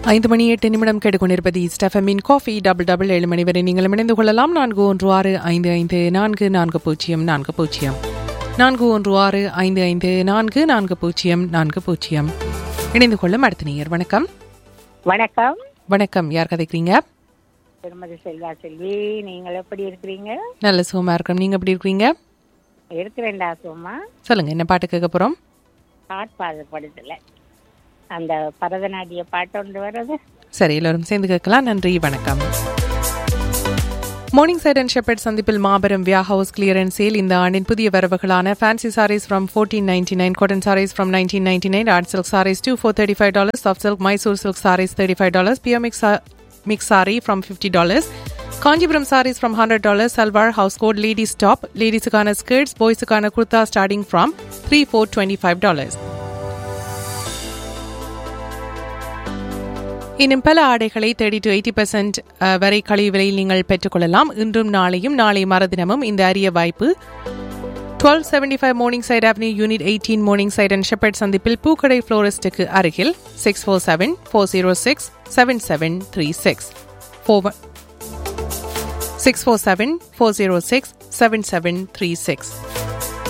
ஐந்து மணி எட்டு நிமிடம் கேட்டுக்கொண்டிருப்பது ஸ்டெஃபமின் காஃபி டபுள் டபுள் ஏழு மணி வரை நீங்கள் இணைந்து கொள்ளலாம் நான்கு ஒன்று ஆறு ஐந்து ஐந்து நான்கு நான்கு பூஜ்ஜியம் நான்கு பூஜ்ஜியம் நான்கு ஒன்று ஆறு ஐந்து ஐந்து நான்கு நான்கு பூஜ்ஜியம் நான்கு பூஜ்ஜியம் இணைந்து கொள்ளும் அடுத்த நேயர் வணக்கம் வணக்கம் வணக்கம் யார் கதைக்கிறீங்க திருமதி செல்வா செல்வி நீங்கள் எப்படி இருக்கிறீங்க நல்ல சுகமா இருக்கிறோம் நீங்க எப்படி இருக்கிறீங்க இருக்கிறேன்டா சும்மா சொல்லுங்க என்ன பாட்டு கேட்க போறோம் பாட்டு படுத்தல அந்த பரதநாட்டிய பாட்டு ஒன்று வர்றது சரி எல்லோரும் சேர்ந்து கேட்கலாம் நன்றி வணக்கம் மார்னிங் சைட் அண்ட் ஷெப்பர்ட் சந்திப்பில் மாபெரும் வியா ஹவுஸ் கிளியரன்ஸ் சேல் இந்த ஆண்டின் புதிய வரவுகளான fancy saris from fourteen ninety nine cotton saris from nineteen ninety nine art silk saris two for thirty five dollars soft silk Mysore silk saris thirty five dollars pure mix mix sari from fifty dollars Kanchipuram saris from hundred dollars salwar house coat ladies top லேடிஸுக்கான skirts பாய்ஸுக்கான kurta starting from three for twenty five dollars இன்னும் பல ஆடைகளை thirty to eighty percent வரை கழிவு விலையில் நீங்கள் பெற்றுக்கொள்ளலாம் இன்றும் நாளையும் நாளை மறுதினமும் இந்த அரிய வாய்ப்பு twelve seventy five morning side avenue unit eighteen morning side and Shepherd சந்திப்பில் பூக்கடை ஃப்ளோரிஸ்டுக்கு அருகில் six four seven four zero six seven seven three six four six four seven four zero six seven seven three six